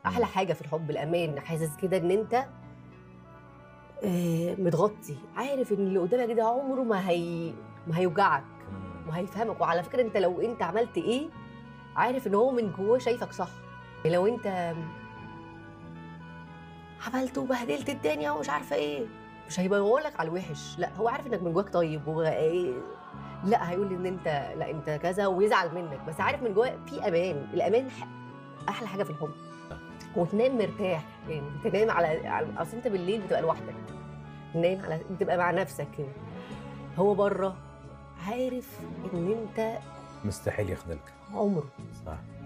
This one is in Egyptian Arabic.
احلى حاجه في الحب الامان حاسس كده ان انت آه، متغطي عارف ان اللي قدامك ده عمره ما هي ما هيوجعك وهيفهمك وعلى فكره انت لو انت عملت ايه عارف ان هو من جواه شايفك صح لو انت عملت وبهدلت الدنيا ومش عارفه ايه مش هيبقى لك على الوحش لا هو عارف انك من جواك طيب و... إيه، لا هيقول ان انت لا انت كذا ويزعل منك بس عارف من جواه في امان الامان ح- احلى حاجه في الحب وتنام مرتاح يعني تنام على على- اصل انت بالليل بتبقى لوحدك نايم على بتبقى مع نفسك كده هو بره عارف ان انت مستحيل يخذلك عمره صح